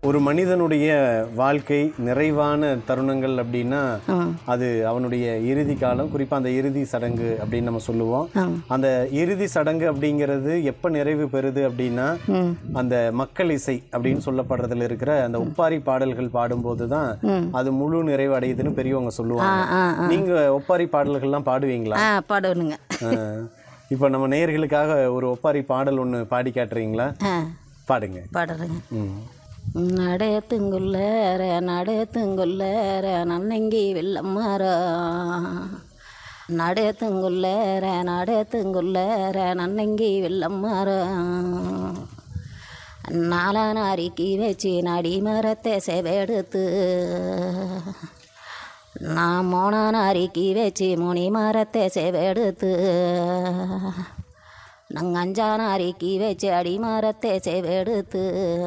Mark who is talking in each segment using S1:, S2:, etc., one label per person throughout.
S1: ஒரு மனிதனுடைய வாழ்க்கை நிறைவான தருணங்கள் அப்படின்னா அது அவனுடைய இறுதி காலம் குறிப்பா அந்த இறுதி சடங்கு அப்படின்னு நம்ம சொல்லுவோம் அந்த இறுதி சடங்கு அப்படிங்கிறது எப்ப நிறைவு பெறுது அப்படின்னா அந்த மக்கள் இசை அப்படின்னு சொல்லப்படுறதுல இருக்கிற அந்த ஒப்பாரி பாடல்கள் பாடும்போது தான் அது முழு நிறைவு அடையுதுன்னு பெரியவங்க சொல்லுவாங்க நீங்க ஒப்பாரி பாடல்கள்லாம் பாடுவீங்களா
S2: ஆ பாடணுங்க
S1: அஹ், இப்போ நம்ம நேயர்களுக்காக ஒரு ஒப்பாரி பாடல் ஒன்று பாடி காட்டுறீங்களா
S2: ஆ
S1: பாடுங்க
S2: பாடுறேங்க
S1: ம்
S2: நடத்துங்குள்ளேர நடத்துங்குள்ளேர நன்னங்கி வெள்ளம்மாரா நடத்துங்குள்ளேர நடத்துங்குள்ளேர நன்னங்கி வெள்ளம்மாரா நாலா நாரிக்கு வச்சு நடி மரத்தை செவெடுத்து நான் மோனா நாரிக்கு வச்சு முனி மரத்தை செவெடுத்து நாங்கள் அஞ்சானாரிக்கு வச்சு அடிமரத்தை செவெடுத்து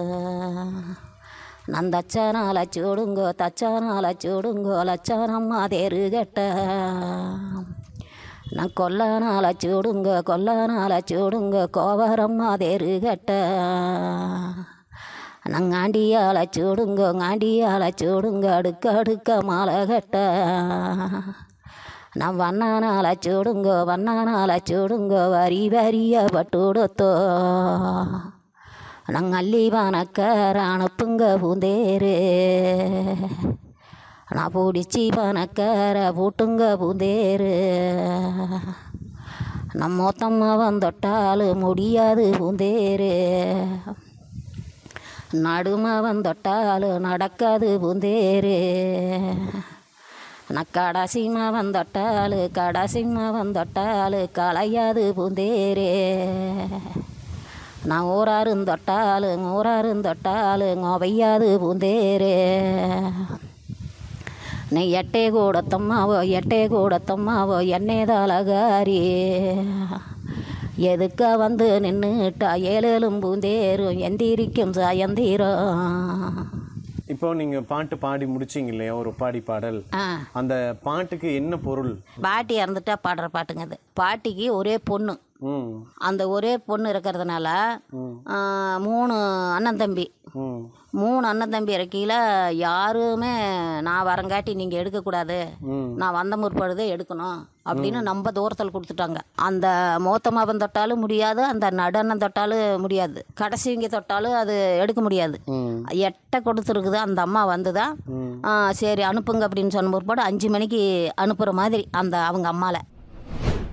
S2: நான் தச்சானால சூடுங்கோ தச்சானால சூடுங்கோ லச்சானம்மா தேரு கட்ட நான் கொல்லானால சூடுங்கோ கொல்லானால சூடுங்கோ கோவரம்மா தேரு கட்ட நான் ஆண்டியால சூடுங்கோ ஆண்டியால சூடுங்க அடுக்க அடுக்க மாலை கட்ட நான் வண்ணானால சூடுங்கோ வண்ணானால சூடுங்கோ வரி வரிய பட்டுடுத்தோ நான் அள்ளி பணக்கார அனுப்புங்க பூந்தேரு நான் பிடிச்சி பணக்கார பூட்டுங்க பூந்தேரு நான் மொத்தம்மா வந்தொட்டாலு முடியாது பூந்தேரு நடுமா வந்தொட்டாலு நடக்காது பூந்தேரு நான் கடாசிமா வந்தொட்டாலு கடாசிமா வந்தொட்டாலு களையாது பூந்தேரே நான் ஊராருந்தொட்டாலு ஊராருந்தொட்டாலு ஒவையாது பூந்தேரே நீ எட்டே கூடத்தம்மாவோ எட்டே கூடத்தம்மாவோ என்னேதாலகாரி எதுக்க வந்து நின்றுட்டா ஏழேலும் பூந்தேரும் எந்திரிக்கும் சாயந்தீரம்
S1: இப்போ நீங்க பாட்டு பாடி முடிச்சீங்க இல்லையா ஒரு ஒப்பாரி பாடல்
S2: ஆ
S1: அந்த பாட்டுக்கு என்ன பொருள்
S2: பாட்டி இறந்துட்டா பாடுற பாட்டுங்க அது பாட்டிக்கு ஒரே பொண்ணு
S1: ம்
S2: அந்த ஒரே பொண்ணு இருக்கிறதுனால ஆ, மூணு அண்ணன் தம்பி
S1: ம்
S2: மூணு அண்ணன் தம்பி இருக்கையில் யாருமே நான் வரங்காட்டி நீங்கள் எடுக்கக்கூடாது
S1: ம்.
S2: நான் வந்த முற்படுது எடுக்கணும் அப்படின்னு நம்ம தூரத்தில் கொடுத்துட்டாங்க அந்த மூத்தமாவன் தொட்டாலும் முடியாது அந்த நடனம் தொட்டாலும் முடியாது கடைசிங்க தொட்டாலும் அது எடுக்க முடியாது
S1: ம்
S2: எட்ட கொடுத்துருக்குது அந்த அம்மா வந்து தான் சரி அனுப்புங்க அப்படின்னு சொன்ன முற்பாடு அஞ்சு மணிக்கு அனுப்புகிற மாதிரி அந்த அவங்க அம்மாவில்